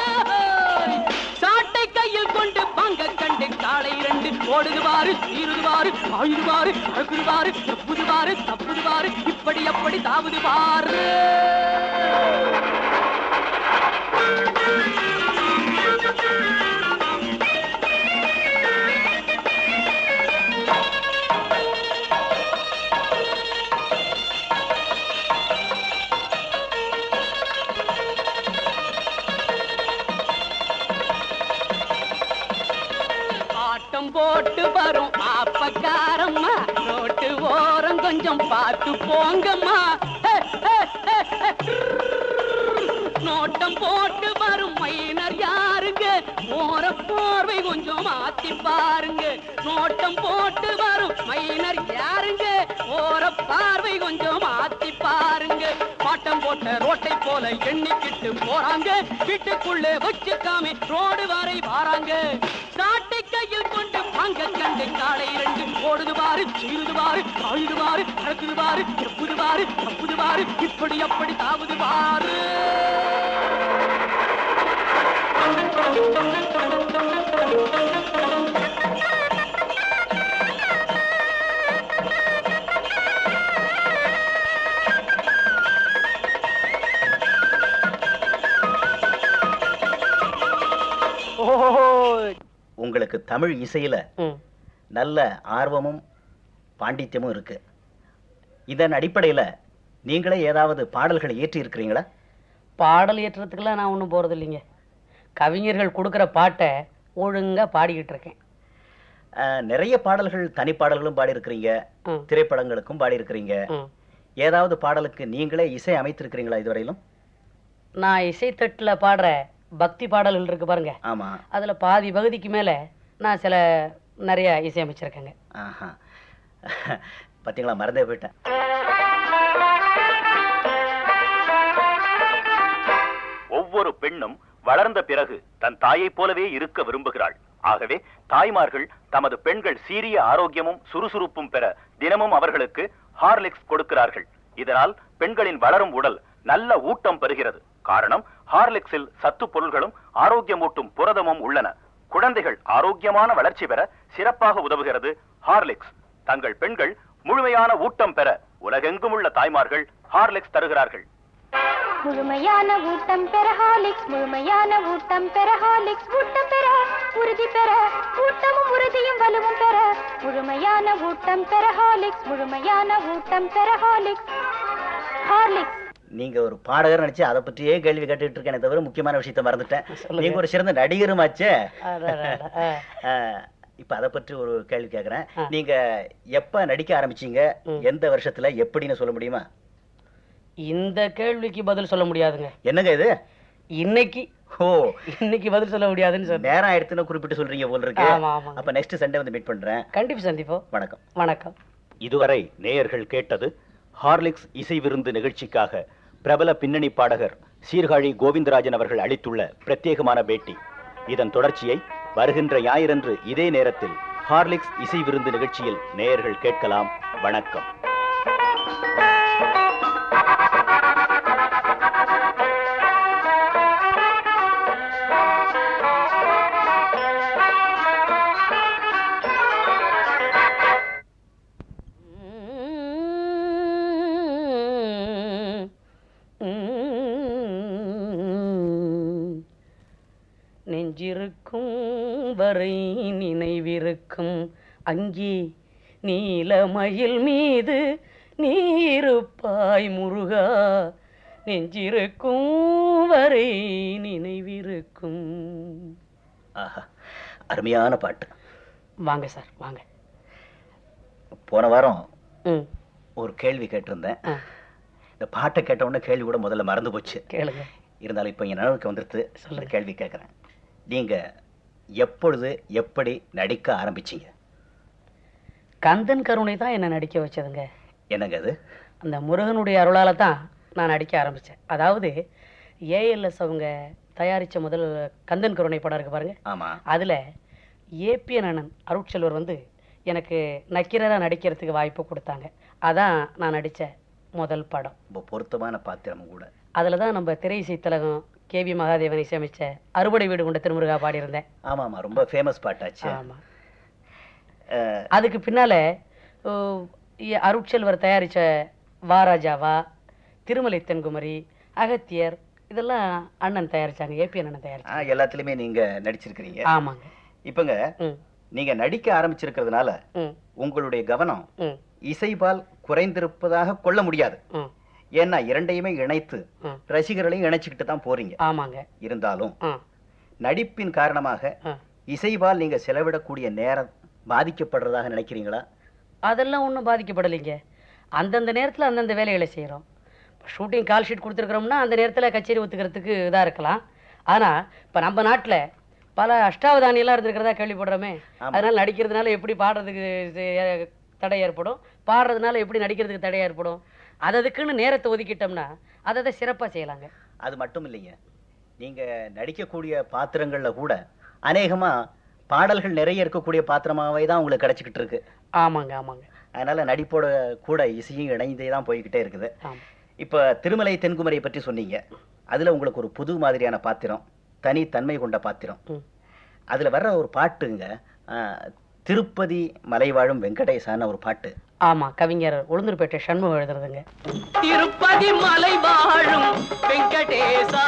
சாட்டை கையில் கொண்டு பங்க கண்டு காடை இரண்டு ஓடுது பாரு சீருது பாரு ஆயுது பாரு பறக்குது பாரு ஒப்புது பாரு தப்புது பாரு இப்படி அப்படி தாவுது பாரு ஆட்டம் போட்டு வரும் ஆப்பக்காரம்மா ரோட்டு ஓரம் கொஞ்சம் பார்த்து போங்கம்மா ஹே, ஹே, ஹே, ஹே. நோட்டம் போட்டு வரும் மைனர் யாருங்க ஓர பார்வை கொஞ்சம் மாத்தி பாருங்க நோட்டம் போட்டு வரும் மைனர் யாருங்க ஓர பார்வை கொஞ்சம் மாத்தி பாருங்க பாட்டம் போட்ட ரோட்டை போல எண்ணிக்கிட்டு போறாங்க வீட்டுக்குள்ளே வச்சுக்காம ரோடு வரை வாராங்க சாட்டை கையில் கொண்டு பங்க கண்டு காலை இரண்டு ஓடுது பாரு சீருது பாரு ஆயுது பாரு அழகுது பாரு எப்புது பாரு தப்புது பாரு இப்படி அப்படி தாவுது பாரு உங்களுக்கு தமிழ் இசையில ம் நல்ல ஆர்வமும் பாண்டித்யமும் இருக்கு இதன் அடிப்படையில நீங்களே ஏதாவது பாடல்களை ஏற்றி இருக்கிறீங்களா பாடல் ஏற்றுறதுக்கெல்லாம் நான் ஒன்றும் போகிறது இல்லைங்க கவிஞர்கள் கொடுக்குற பாட்டை ஒழுங்கா பாடிக்கிட்டு இருக்கேன் அஹ், நிறைய பாடல்கள் தனிப்பாடல்களும் பாடியிருக்கிறீங்க ம். திரைப்படங்களுக்கும் பாடியிருக்கிறீங்க ம் ஏதாவது பாடலுக்கு நீங்களே இசை அமைத்திருக்கிறீங்களா இதுவரையிலும் நான் இசைத்தட்டில் பாடுற பக்தி பாடல்கள் இருக்கு பாருங்க ஆமா அதுல பாதி பகுதிக்கு மேல நான் சில நிறைய இசையமைச்சிருக்கேங்க ஆஹா பாத்தீங்களா மறந்தே போயிட்டேன் ஒவ்வொரு பெண்ணும் வளர்ந்த பிறகு தன் தாயைப் போலவே இருக்க விரும்புகிறாள் ஆகவே தாய்மார்கள் தமது பெண்கள் சீரிய ஆரோக்கியமும் சுறுசுறுப்பும் பெற தினமும் அவர்களுக்கு ஹார்லிக்ஸ் கொடுக்கிறார்கள் இதனால் பெண்களின் வளரும் உடல் நல்ல ஊட்டம் பெறுகிறது காரணம் ஹார்லிக்ஸில் சத்து பொருள்களும் ஆரோக்கியமூட்டும் புரதமும் உள்ளன குழந்தைகள் ஆரோக்கியமான வளர்ச்சி பெற சிறப்பாக உதவுகிறது ஹார்லிக்ஸ் தங்கள் பெண்கள் முழுமையான ஊட்டம் பெற உலகெங்கும் உள்ள தாய்மார்கள் ஹார்லிக்ஸ் தருகிறார்கள் முழுமையான ஊட்டம் பெற ஹாலிக்ஸ் முழுமையான ஊட்டம் பெற ஹாலிக்ஸ் ஊட்டம் பெற உறுதி பெற ஊட்டமும் உறுதியும் வலுவும் பெற முழுமையான ஊட்டம் பெற ஹாலிக்ஸ் முழுமையான ஊட்டம் பெற ஹாலிக்ஸ் ஹார்லிக்ஸ் நீங்க ஒரு பாடகர் நினைச்சு அதை பற்றியே கேள்வி கேட்டுட்டு இருக்கேனே தவிர முக்கியமான விஷயத்த மறந்துட்டேன் சொல்லுங்க. நீங்க ஒரு சிறந்த நடிகருமாச்சே அடடடட. ஆ. அஹ், இப்ப அதை பற்றி ஒரு கேள்வி கேக்குறேன் ஆ. நீங்க எப்ப நடிக்க ஆரம்பிச்சீங்க ம். எந்த வருஷத்துல எப்படின்னு சொல்ல முடியுமா இந்த கேள்விக்கு பதில் சொல்ல முடியாதுங்க என்னங்க இது இன்னைக்கு ஓ இன்னைக்கு பதில் சொல்ல முடியாதுன்னு சொன்னேன் நேரம் ஆயிடுத்துன்னு குறிப்பிட்டு சொல்றீங்க போல இருக்கு ஆமா, ஆமாங்க. அப்ப நெக்ஸ்ட் சண்டே வந்து மீட் பண்றேன் கண்டிப்பா சந்திப்போம் வணக்கம் வணக்கம் இதுவரை நேயர்கள் கேட்டது ஹார்லிக்ஸ் இசை விருந்து நிகழ்ச்சிக்காக பிரபல பின்னணி பாடகர் சீர்காழி கோவிந்தராஜன் அவர்கள் அளித்துள்ள பிரத்யேகமான பேட்டி இதன் தொடர்ச்சியை வருகின்ற ஞாயிறன்று இதே நேரத்தில் ஹார்லிக்ஸ் இசை விருந்து நிகழ்ச்சியில் நேயர்கள் கேட்கலாம் வணக்கம் நெஞ்சிருக்கும் வரை நினைவிருக்கும் அங்கே நீலமயில் மீது நீருப்பாய் முருகா நெஞ்சிருக்கும் வரை நினைவிருக்கும் ஆஹா அருமையான பாட்டு வாங்க சார் வாங்க போன வாரம் ம் ஒரு கேள்வி கேட்டிருந்தேன் ஆ இந்த பாட்டை கேட்ட உடனே கேள்வி கூட முதல்ல மறந்து போச்சு கேளுங்க இருந்தாலும் இப்போ என் நினைவுக்கு வந்துருது இந்த சொல்லுங்க. கேள்வி கேட்குறேன் நீங்க எப்பொழுது எப்படி நடிக்க ஆரம்பிச்சீங்க கந்தன் கருணை தான் என்னை நடிக்க வச்சதுங்க என்னங்க அது அந்த முருகனுடைய அருளால தான் நான் நடிக்க ஆரம்பித்தேன் அதாவது ஏஎல்எஸ் அவங்க தயாரித்த முதல் கந்தன் கருணை படம் இருக்கு பாருங்க ஆமா அதில் ஏபிஎன் அண்ணன் அருட்செல்வர் வந்து எனக்கு நக்கீரராக நடிக்கிறதுக்கு வாய்ப்பு கொடுத்தாங்க அதான் நான் நடித்த முதல் படம் ரொம்ப பொருத்தமான பாத்திரமும் கூட அதில் தான் நம்ம திரை இசைத்தலகம் கேவி மகாதேவன் இசையமைச்ச அறுபடை வீடு கொண்ட திருமுருகா பாடியிருந்தேன் ஆமா ஆமா ரொம்ப ஃபேமஸ் பாட்டாச்சு ஆமாம் அஹ், அதுக்கு பின்னால ஓ, இ- அருட்செல்வர் தயாரிச்ச வாராஜாவா திருமலை தென்குமரி அகத்தியர் இதெல்லாம் அண்ணன் தயாரிச்சாங்க ஏபி அண்ணன் ஆ, தயாரிச்சாங்க எல்லாத்துலயுமே நீங்க நடிச்சிருக்கிறீங்க ஆமாங்க இப்பங்க ம் நீங்க நடிக்க ஆரம்பிச்சிருக்கிறதுனால ம் உங்களுடைய கவனம் ம் இசைபால் குறைந்திருப்பதாக கொள்ள முடியாது ம் ஏன்னா இரண்டையுமே இணைத்து ம் ரசிகர்களையும் இணைச்சுக்கிட்டு தான் போறீங்க ஆமாங்க இருந்தாலும் ஆ நடிப்பின் காரணமாக ஆ இசைவால் நீங்க செலவிடக்கூடிய நேரம் பாதிக்கப்படுறதாக நினைக்கிறீங்களா அதெல்லாம் ஒன்றும் பாதிக்கப்படலைங்க அந்தந்த நேரத்தில் அந்தந்த வேலைகளை செய்கிறோம் ஷூட்டிங் கால் ஷீட் கொடுத்துருக்குறோம்னா அந்த நேரத்தில் கச்சேரி ஒத்துக்கிறதுக்கு இதாக இருக்கலாம் ஆனால் இப்போ நம்ம நாட்டில் பல அஷ்டாவதானியெல்லாம் இருந்திருக்கிறதா கேள்விப்படுறோமே ஆமா. அதனால நடிக்கிறதுனால எப்படி பாடுறதுக்கு செ- தடை ஏற்படும் பாடுறதுனால எப்படி நடிக்கிறதுக்கு தடை ஏற்படும் அது அதுக்குன்னு நேரத்தை ஒதுக்கிட்டோம்னா அதை அதை சிறப்பாக செய்யலாங்க அது மட்டும் இல்லைங்க நீங்க நடிக்கக்கூடிய பாத்திரங்கள்ல கூட அநேகமா பாடல்கள் நிறைய இருக்கக்கூடிய பாத்திரமாவே தான் உங்களுக்கு கிடைச்சிக்கிட்டு இருக்கு ஆமாங்க ஆமாங்க அதனால நடிப்போட கூட இசையும் இணைந்தே தான் போய்கிட்டே இருக்குது ஆமாம் இப்ப திருமலை தென்குமரியை பற்றி சொன்னீங்க அதுல உங்களுக்கு ஒரு புது மாதிரியான பாத்திரம் தனி தன்மை கொண்ட பாத்திரம் ம் அதுல வர்ற ஒரு பாட்டுங்க ஆ, திருப்பதி மலைவாழும் வெங்கடேசான ஒரு பாட்டு ஆமாம் கவிஞர் உளுந்தூர்பேட்டை சண்முகம் எழுதுறதுங்க திருப்பதி மலை வாழும் வெங்கடேசா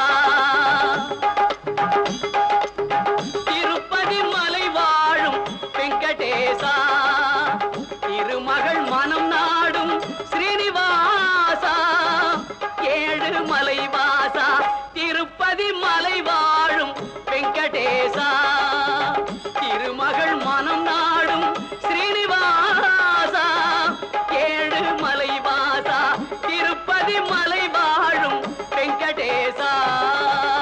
திருப்பதி மலை வாழும் வெங்கடேசா திருமகள் மனம் நாடும் ஸ்ரீனிவாசா ஏழு மலை வாசா திருப்பதி மலை வாழும் வெங்கடேசா திருமகள் மனம் நாடும் ஸ்ரீனிவாசா ஏழு மலை வாசா திருப்பதி மலை வாழும் வெங்கடேசா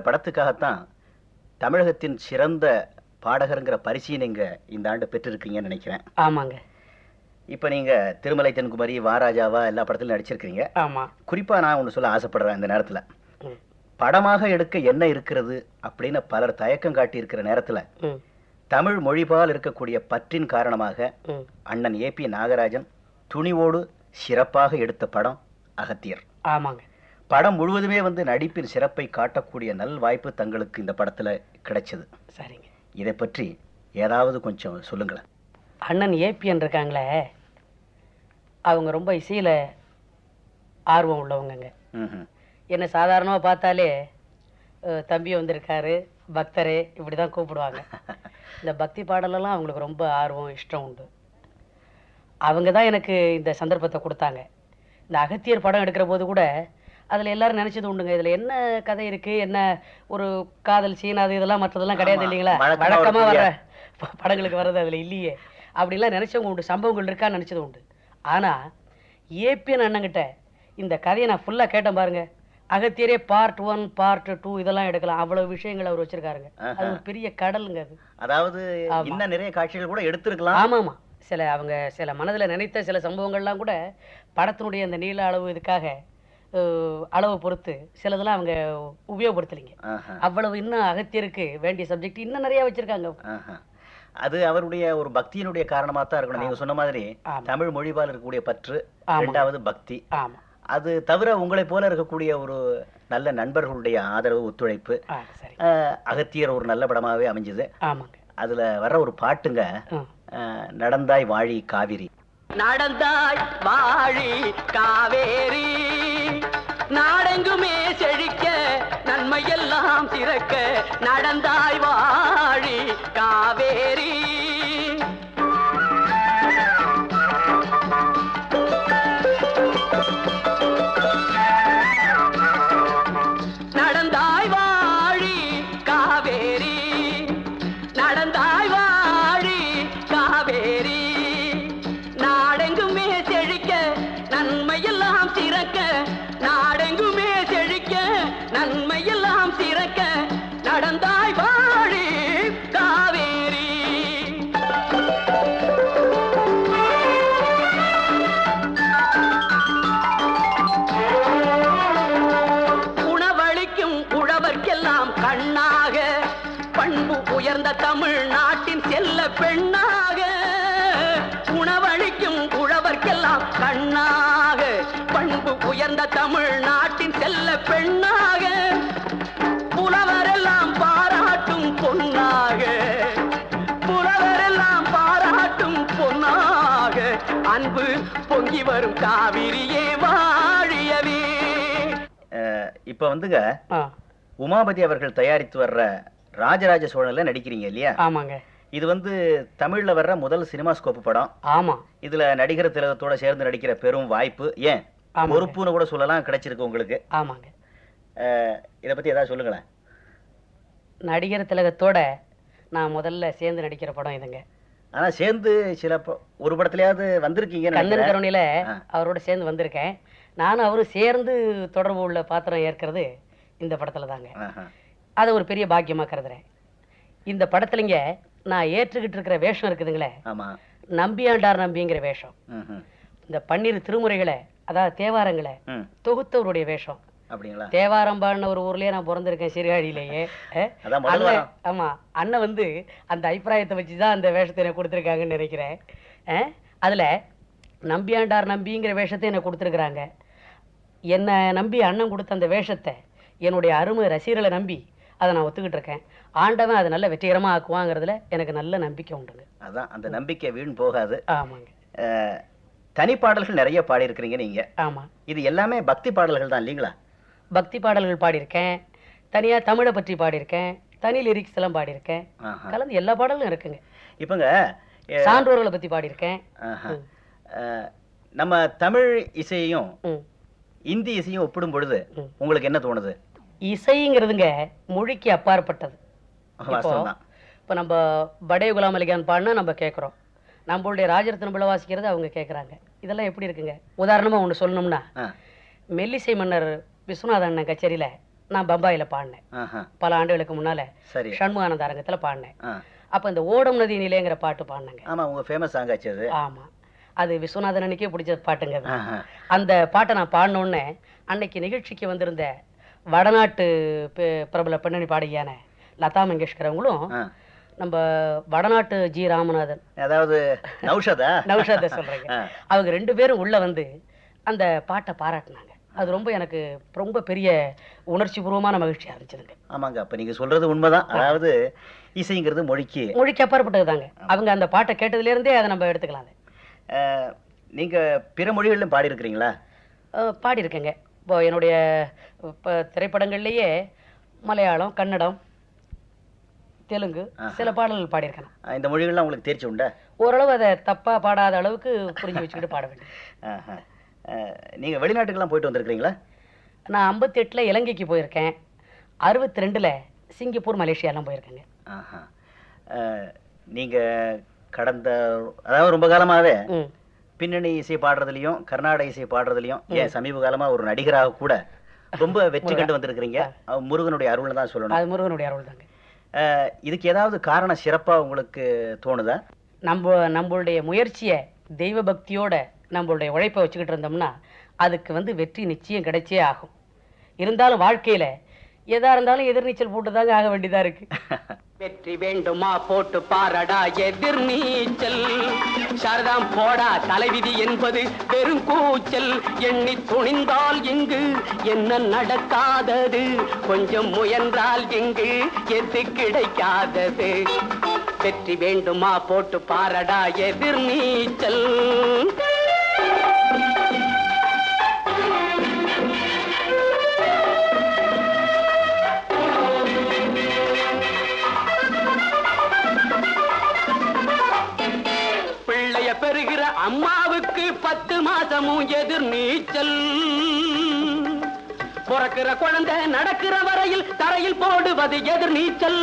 படத்துக்காகத்தான் தமிழகத்தின் சிறந்த பாடகருங்கிற பரிசையை நீங்க இந்த ஆண்டு பெற்றிருக்கீங்கன்னு நினைக்கிறேன் ஆமாங்க இப்போ நீங்க திருமலை தென்குமரி வாராஜாவா எல்லா படத்திலும் நடிச்சிருக்கீங்க ஆமா குறிப்பா நான் ஒன்று சொல்ல ஆசைப்படுறேன் இந்த நேரத்துல ம். படமாக எடுக்க என்ன இருக்கிறது அப்படின்னு பலர் தயக்கம் காட்டி இருக்கிற நேரத்துல ம் தமிழ் மொழிபால் இருக்கக்கூடிய பற்றின் காரணமாக ம் அண்ணன் ஏபி நாகராஜன் துணிவோடு சிறப்பாக எடுத்த படம் அகத்தியர் ஆமாங்க படம் முழுவதுமே வந்து நடிப்பின் சிறப்பை காட்டக்கூடிய நல் வாய்ப்பு தங்களுக்கு இந்த படத்துல கிடைச்சது சரிங்க இதை பற்றி ஏதாவது கொஞ்சம் சொல்லுங்களேன் அண்ணன் ஏபிஎன் இருக்காங்களே அவங்க ரொம்ப இசையில் ஆர்வம் உள்ளவங்கங்க ம்ஹும். என்ன சாதாரணமாக பார்த்தாலே அஹ், தம்பி வந்திருக்காரு பக்தரே இப்படி தான் கூப்பிடுவாங்க இந்த பக்தி பாடலெல்லாம் அவங்களுக்கு ரொம்ப ஆர்வம் இஷ்டம் உண்டு அவங்க தான் எனக்கு இந்த சந்தர்ப்பத்தை கொடுத்தாங்க இந்த அகத்தியர் படம் எடுக்கிற போது கூட அதில் எல்லாரும் நினைச்சது உண்டுங்க இதில் என்ன கதை இருக்கு என்ன ஒரு காதல் சீன் அது இதெல்லாம் மற்றதெல்லாம் கிடையாது ஆமா. இல்லைங்களா வழக்கமா வழக்கமாக வர வரக்கூடிய- ப- படங்களுக்கு வர்றது அதில் இல்லையே அப்படிலாம் நினைச்சவங்க உண்டு சம்பவங்கள் இருக்கான்னு நினைச்சது உண்டு ஆனால் ஏபிஎன் அண்ணங்கிட்ட இந்த கதையை நான் ஃபுல்லாக கேட்டேன் பாருங்க அகத்தியரே பார்ட் ஒன் பார்ட் டூ இதெல்லாம் எடுக்கலாம் அவ்வளவு விஷயங்கள் அவர் வச்சிருக்காருங்க அது ஒரு பெரிய கடலுங்க அது அதாவது ஆமா. இன்னும் நிறைய காட்சிகள் கூட எடுத்திருக்கலாம் ஆமாமா சில அவங்க சில மனதில் நினைத்த சில சம்பவங்கள்லாம் கூட படத்தினுடைய அந்த நீள அளவு இதுக்காக அஹ், அளவை பொறுத்து சிலதெல்லாம் அவங்க உபயோகப்படுத்தலைங்க ஆஹா, அவ்வளவு இன்னும் அகத்தியருக்கு வேண்டிய சப்ஜெக்ட் இன்னும் நிறைய வச்சிருக்காங்க ஆஹா. அது அவருடைய ஒரு பக்தியினுடைய காரணமா தான் இருக்கணும் நீங்க சொன்ன மாதிரி ஆமா. தமிழ் மொழிபால் இருக்கக்கூடிய பற்று ஆமா. இரண்டாவது பக்தி ஆமா அது தவிர உங்களை போல இருக்கக்கூடிய ஒரு நல்ல நண்பர்களுடைய ஆதரவு ஒத்துழைப்பு ஆ சரி அஹ், அகத்தியர் ஒரு நல்ல படமாவே அமைஞ்சது ஆமாங்க அதுல வர்ற ஒரு பாட்டுங்க ஆ அஹ், நடந்தாய் வாழி காவிரி நடந்தாய் வாழி காவேரி நாடெங்குமே செழிக்க நன்மையெல்லாம் சிறக்க நடந்தாய் வாழி காவேரி நடந்தாய் வாழி காவேரி நடந்தாய் வாழி காவேரி நாடெங்குமே செழிக்க நன்மையெல்லாம் சிறக்க நாடெங்குமே செழிக்க நன்மையெல்லாம் சிறக்க நடந்தாய் வாழி காவேரி உணவளிக்கும் உழவர்க்கெல்லாம் கண்ணாக பண்பு உயர்ந்த தமிழ் நாட்டின் செல்ல பெண்ணாக உணவளிக்கும் உழவர்க்கெல்லாம் கண்ணாக பண்பு உயர்ந்த தமிழ் நாட்டின் செல்ல பெண்ணாக புலவரெல்லாம் பாராட்டும் பொன்னாக புலவரெல்லாம் பாராட்டும் பொன்னாக அன்பு பொங்கி வரும் காவிரியே வாழியவே அஹ், இப்ப வந்துங்க ஆ உமாபதி அவர்கள் தயாரித்து வர்ற ராஜராஜ சோழன்ல நடிக்கிறீங்க இல்லையா ஆமாங்க இது வந்து தமிழ்ல வர்ற முதல் சினிமா ஸ்கோப் படம் ஆமா இதுல நடிகர் திலகத்தோட சேர்ந்து நடிக்கிற பெரும் வாய்ப்பு ஏன் ஆமாங்க. பொறுப்புன்னு கூட சொல்லலாம் கிடைச்சிருக்கு உங்களுக்கு ஆமாங்க அஹ், இத பத்தி ஏதாவது சொல்லுங்களேன் நடிகர் திலகத்தோட நான் முதல்ல சேர்ந்து நடிக்கிற படம் இதுங்க ஆனா சேர்ந்து சில ப- ஒரு படத்துலயாவது வந்திருக்கீங்கன்னு கண்ணன் நினைக்கிறேன். கருணையில ஆ. அவரோட சேர்ந்து வந்திருக்கேன் நானும் அவரும் சேர்ந்து தொடர்பு உள்ள பாத்திரம் ஏற்கிறது இந்த படத்துல தாங்க ஆஹா. அதை ஒரு பெரிய பாக்கியமா கருதுறேன் இந்த படத்துலங்க நான் ஏற்றுக்கிட்டு இருக்கிற வேஷம் இருக்குதுங்களே ஆமா நம்பியாண்டார் நம்பிங்கிற வேஷம் ம்ஹும். இந்த பன்னிரு திருமுறைகளை அதாவது தேவாரங்களை ம் தொகுத்தவருடைய வேஷம் அப்படிங்களா தேவாரம் பாடின ஒரு ஊர்லயே நான் பிறந்திருக்கேன் சீர்காழியிலேயே அஹ், அதான் முதல் அண்ணன் வாரம். ஆமா அண்ணன் வந்து அந்த அபிப்பிராயத்தை வச்சு தான் அந்த வேஷத்தை எனக்கு கொடுத்துருக்காங்கன்னு நினைக்கிறேன் அஹ், அதுல நம்பியாண்டார் நம்பிங்கிற வேஷத்தை எனக்கு கொடுத்துருக்குறாங்க என்னை நம்பி அண்ணன் கொடுத்த அந்த வேஷத்தை என்னுடைய அருமை ரசிகர்களை நம்பி அதை நான் ஒத்துக்கிட்டு இருக்கேன் ஆண்டவன் அதை நல்ல வெற்றிகரமா ஆக்குவாங்கிறதுல எனக்கு நல்ல நம்பிக்கை உண்டுங்க அதான் அந்த நம்பிக்கை வீண் போகாது ஆமாங்க அஹ், தனிப்பாடல்கள் நிறைய பாடியிருக்கிறீங்க நீங்க ஆமா இது எல்லாமே பக்தி பாடல்கள் தான் இல்லைங்களா பக்தி பாடல்கள் பாடியிருக்கேன் தனியா தமிழை பற்றி பாடியிருக்கேன் தனி லிரிக்ஸ் எல்லாம் பாடியிருக்கேன் ஆஹா. கலந்து எல்லா பாடலும் இருக்குங்க இப்பங்க அஹ், சான்றோர்களை பத்தி பாடியிருக்கேன் ஆஹா. அஹ், நம்ம தமிழ் இசையையும் ம். இந்தி இசையும் ஒப்பிடும் பொழுது ம். உங்களுக்கு என்ன தோணுது இசைங்கிறதுங்க மொழிக்கு அப்பாற்பட்டது இப்போ வாஸ்தவம் தான் இப்போ நம்ம படே குலாம் அலிகான் பாடினா நம்ம கேட்குறோம் நம்மளுடைய ராஜரத்ன பிள்ளை வாசிக்கிறது அவங்க கேட்குறாங்க இதெல்லாம் எப்படி இருக்குங்க உதாரணமா ஒன்று சொல்லணும்னா ஆ. மெல்லிசை மன்னர் விஸ்வநாத அண்ணன் கச்சேரியில நான் பம்பாயில பாடினேன் ஆஹா பல ஆண்டுகளுக்கு முன்னால சரி சண்முகானந்த அரங்கத்துல பாடினேன் ஆ அப்ப இந்த ஓடம் நதி நிலைங்கிற பாட்டு பாடினேங்க ஆமா உங்க ஃபேமஸ் சாங் ஆச்சு அது ஆமா அது விஸ்வநாதன் அன்னைக்கே பிடிச்ச பாட்டுங்க அது. ஆஹா. அந்த பாட்டை நான் பாடின உடனே அன்னைக்கு நிகழ்ச்சிக்கு வந்திருந்த வடநாட்டு பெ- பிரபல பின்னணி பாடகியான லதா மங்கேஷ்கர் அவங்களும் ஆ. நம்ம வடநாட்டு ஜி ராமநாதன் அதாவது நௌஷதா நௌஷாத சொல்றேங்க ஆ. அவங்க ரெண்டு பேரும் உள்ள வந்து அந்த பாட்டை பாராட்டினாங்க அது ரொம்ப எனக்கு ரொம்ப பெரிய உணர்ச்சி பூர்வமான மகிழ்ச்சியா இருந்துச்சுதுங்க ஆமாங்க அப்ப நீங்க சொல்றது உண்மைதான் அதாவது இசைங்கிறது மொழிக்கு மொழிக்கு அப்பாற்பட்டது தாங்க அவங்க அந்த பாட்டை கேட்டதுல இருந்தே அதை நம்ம எடுத்துக்கலாம் அதை. அஹ், நீங்க பிற மொழிகளிலும் பாடி இருக்கிறீங்களா அஹ் பாடியிருக்கேங்க இப்போ என்னுடைய இப்போ திரைப்படங்கள்லேயே மலையாளம் கன்னடம் தெலுங்கு சில பாடல்கள் பாடியிருக்கேன் நான். இந்த மொழிகள்லாம் உங்களுக்கு தேர்ச்சி உண்டா ஓரளவு அதை தப்பாக பாடாத அளவுக்கு புரிஞ்சு வச்சுக்கிட்டு பாட வேண்டும் ஆஹா. அஹ், நீங்க வெளிநாட்டுக்கெல்லாம் போயிட்டு வந்திருக்கிறீங்களா நான் ஐம்பத்தெட்டில் இலங்கைக்கு போயிருக்கேன் அறுபத்தி ரெண்டில் சிங்கப்பூர் மலேசியாலாம் போயிருக்கேங்க ஆஹா. அஹ், நீங்க கடந்த அதாவது ரொம்ப காலமாவே ம் பின்னணி இசை பாடுறதுலயும் கர்நாடக இசை பாடுறதுலயும் ஏன் சமீப காலமா ஒரு நடிகராக கூட ரொம்ப வெற்றி கண்டு வந்திருக்கிறீங்க அஹ், முருகனுடைய அருள் தான் சொல்லணும் அது முருகனுடைய அருள் தாங்க அஹ், இதுக்கு ஏதாவது காரணம் சிறப்பா உங்களுக்கு தோணுதா நம்ம நம்மளுடைய முயற்சியை தெய்வ பக்தியோட நம்மளுடைய உழைப்பை வச்சுக்கிட்டு இருந்தோம்னா அதுக்கு வந்து வெற்றி நிச்சயம் கிடைச்சே ஆகும் இருந்தாலும் வாழ்க்கையில எதா இருந்தாலும் எதிர்நீச்சல் போட்டு தாங்க ஆக வேண்டியதா இருக்கு வெற்றி வேண்டுமா போட்டு பாரடா எதிர் நீச்சல் சாரதாம் போடா தலைவிதி என்பது வெறும் கூச்சல் எண்ணி துணிந்தால் இங்கு என்ன நடக்காதது கொஞ்சம் முயன்றால் இங்கு எது கிடைக்காதது வெற்றி வேண்டுமா போட்டு பாரடா எதிர் நீச்சல் பிள்ளைய பெறுகிற அம்மாவுக்கு பத்து மாசமும் எதிர் நீச்சல் பிறக்கிற குழந்தை நடக்கிற வரையில் தரையில் போடுவது எதிர் நீச்சல்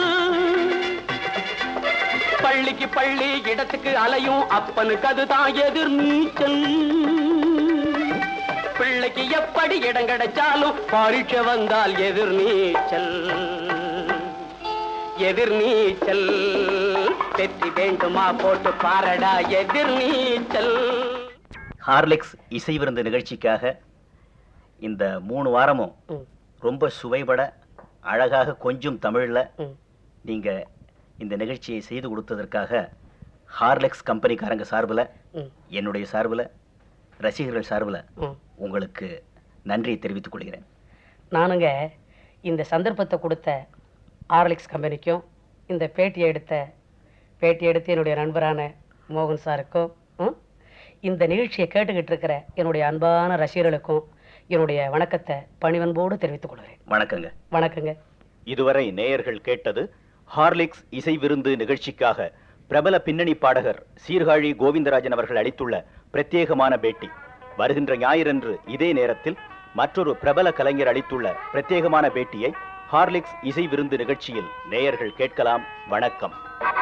பள்ளிக்கு பள்ளி இடத்துக்கு அலையும் அப்பனுக்கு அதுதான் எதிர் நீச்சல் பிள்ளைக்கு எப்படி இடம் கிடைச்சாலும் பரீட்சை வந்தால் எதிர் நீச்சல் எதிர் நீச்சல் வெற்றி வேண்டுமா போட்டு பாரடா எதிர் நீச்சல் ஹார்லிக்ஸ் இசை விருந்து நிகழ்ச்சிக்காக இந்த மூணு வாரமும் ம், ரொம்ப சுவைபட அழகாக கொஞ்சம் தமிழ்ல ம். நீங்க இந்த நிகழ்ச்சியை செய்து கொடுத்ததற்காக ஹார்லிக்ஸ் கம்பெனிக்காரங்க சார்பில் ம், என்னுடைய சார்பில் ரசிகர்கள் சார்பில் ம். உங்களுக்கு நன்றியை தெரிவித்துக் கொள்கிறேன் நானுங்க இந்த சந்தர்ப்பத்தை கொடுத்த ஆர்லிக்ஸ் கம்பெனிக்கும் இந்த பேட்டியை எடுத்த பேட்டி எடுத்து என்னுடைய நண்பரான மோகன் சாருக்கும் ம், இந்த நிகழ்ச்சியை கேட்டுக்கிட்டு இருக்கிற என்னுடைய அன்பான ரசிகர்களுக்கும் என்னுடைய வணக்கத்தை பணிவன்போடு தெரிவித்துக் கொள்கிறேன் வணக்கங்க வணக்கங்க இதுவரை நேயர்கள் கேட்டது ஹார்லிக்ஸ் இசை விருந்து நிகழ்ச்சிக்காக பிரபல பின்னணி பாடகர் சீர்காழி கோவிந்தராஜன் அவர்கள் அளித்துள்ள பிரத்யேகமான பேட்டி வருகின்ற ஞாயிறன்று இதே நேரத்தில் மற்றொரு பிரபல கலைஞர் அளித்துள்ள பிரத்யேகமான பேட்டியை ஹார்லிக்ஸ் இசை விருந்து நிகழ்ச்சியில் நேயர்கள் கேட்கலாம் வணக்கம்